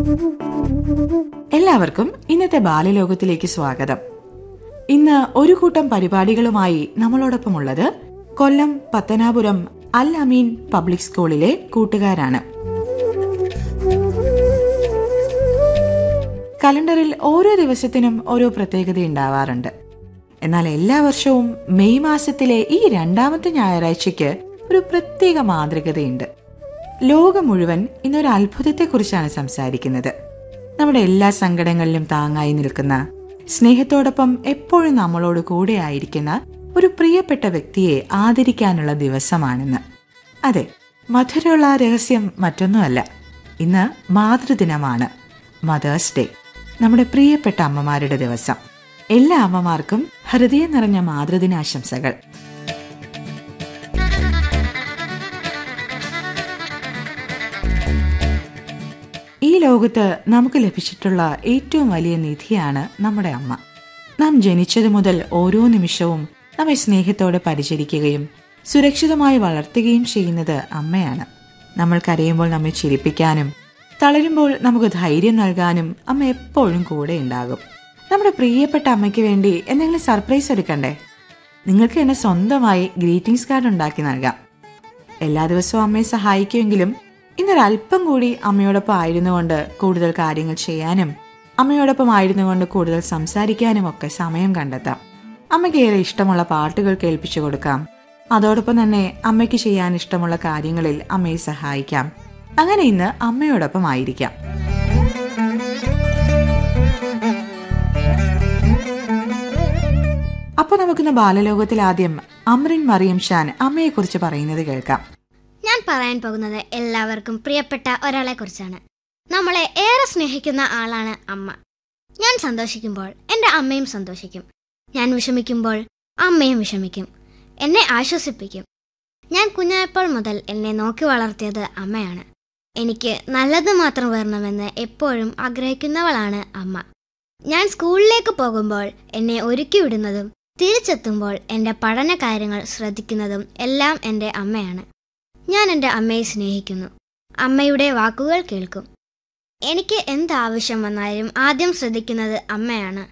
എല്ലാവർക്കും ഇന്നത്തെ ബാലലോകത്തിലേക്ക് സ്വാഗതം ഇന്ന് ഒരു കൂട്ടം പരിപാടികളുമായി നമ്മളോടൊപ്പമുള്ളത് കൊല്ലം പത്തനാപുരം അൽ അമീൻ പബ്ലിക് സ്കൂളിലെ കൂട്ടുകാരാണ് കലണ്ടറിൽ ഓരോ ദിവസത്തിനും ഓരോ പ്രത്യേകത ഉണ്ടാവാറുണ്ട് എന്നാൽ എല്ലാ വർഷവും മെയ് മാസത്തിലെ ഈ രണ്ടാമത്തെ ഞായറാഴ്ചയ്ക്ക് ഒരു പ്രത്യേക മാതൃകതയുണ്ട് ലോകം മുഴുവൻ ഇന്നൊരു അത്ഭുതത്തെക്കുറിച്ചാണ് സംസാരിക്കുന്നത് നമ്മുടെ എല്ലാ സങ്കടങ്ങളിലും താങ്ങായി നിൽക്കുന്ന സ്നേഹത്തോടൊപ്പം എപ്പോഴും നമ്മളോട് കൂടെ ആയിരിക്കുന്ന ഒരു പ്രിയപ്പെട്ട വ്യക്തിയെ ആദരിക്കാനുള്ള ദിവസമാണെന്ന് അതെ മധുരമുള്ള ആ രഹസ്യം മറ്റൊന്നുമല്ല ഇന്ന് മാതൃദിനമാണ് മദേഴ്സ് ഡേ നമ്മുടെ പ്രിയപ്പെട്ട അമ്മമാരുടെ ദിവസം എല്ലാ അമ്മമാർക്കും ഹൃദയം നിറഞ്ഞ മാതൃദിനാശംസകൾ ഈ ലോകത്ത് നമുക്ക് ലഭിച്ചിട്ടുള്ള ഏറ്റവും വലിയ നിധിയാണ് നമ്മുടെ അമ്മ നാം ജനിച്ചതു മുതൽ ഓരോ നിമിഷവും നമ്മെ സ്നേഹത്തോടെ പരിചരിക്കുകയും സുരക്ഷിതമായി വളർത്തുകയും ചെയ്യുന്നത് അമ്മയാണ് നമ്മൾ കരയുമ്പോൾ നമ്മെ ചിരിപ്പിക്കാനും തളരുമ്പോൾ നമുക്ക് ധൈര്യം നൽകാനും അമ്മ എപ്പോഴും കൂടെ ഉണ്ടാകും നമ്മുടെ പ്രിയപ്പെട്ട അമ്മയ്ക്ക് വേണ്ടി എന്തെങ്കിലും സർപ്രൈസ് എടുക്കണ്ടേ നിങ്ങൾക്ക് എന്നെ സ്വന്തമായി ഗ്രീറ്റിംഗ്സ് കാർഡ് ഉണ്ടാക്കി നൽകാം എല്ലാ ദിവസവും അമ്മയെ സഹായിക്കുമെങ്കിലും ഇന്നൊരല്പം കൂടി അമ്മയോടൊപ്പം ആയിരുന്നുകൊണ്ട് കൂടുതൽ കാര്യങ്ങൾ ചെയ്യാനും അമ്മയോടൊപ്പം ആയിരുന്നുകൊണ്ട് കൂടുതൽ സംസാരിക്കാനും ഒക്കെ സമയം കണ്ടെത്താം അമ്മയ്ക്ക് ഏറെ ഇഷ്ടമുള്ള പാട്ടുകൾ കേൾപ്പിച്ചു കൊടുക്കാം അതോടൊപ്പം തന്നെ അമ്മയ്ക്ക് ചെയ്യാൻ ഇഷ്ടമുള്ള കാര്യങ്ങളിൽ അമ്മയെ സഹായിക്കാം അങ്ങനെ ഇന്ന് അമ്മയോടൊപ്പം ആയിരിക്കാം അപ്പൊ നമുക്കിന്ന് ബാലലോകത്തിൽ ആദ്യം അമ്രിൻ മറിയം ഷാൻ അമ്മയെക്കുറിച്ച് പറയുന്നത് കേൾക്കാം ഞാൻ പറയാൻ പോകുന്നത് എല്ലാവർക്കും പ്രിയപ്പെട്ട ഒരാളെ കുറിച്ചാണ് നമ്മളെ ഏറെ സ്നേഹിക്കുന്ന ആളാണ് അമ്മ ഞാൻ സന്തോഷിക്കുമ്പോൾ എൻ്റെ അമ്മയും സന്തോഷിക്കും ഞാൻ വിഷമിക്കുമ്പോൾ അമ്മയും വിഷമിക്കും എന്നെ ആശ്വസിപ്പിക്കും ഞാൻ കുഞ്ഞായപ്പോൾ മുതൽ എന്നെ നോക്കി വളർത്തിയത് അമ്മയാണ് എനിക്ക് നല്ലത് മാത്രം വരണമെന്ന് എപ്പോഴും ആഗ്രഹിക്കുന്നവളാണ് അമ്മ ഞാൻ സ്കൂളിലേക്ക് പോകുമ്പോൾ എന്നെ ഒരുക്കി വിടുന്നതും തിരിച്ചെത്തുമ്പോൾ എൻ്റെ പഠന കാര്യങ്ങൾ ശ്രദ്ധിക്കുന്നതും എല്ലാം എൻ്റെ അമ്മയാണ് ഞാൻ എൻ്റെ അമ്മയെ സ്നേഹിക്കുന്നു അമ്മയുടെ വാക്കുകൾ കേൾക്കും എനിക്ക് എന്താവശ്യം വന്നാലും ആദ്യം ശ്രദ്ധിക്കുന്നത് അമ്മയാണ്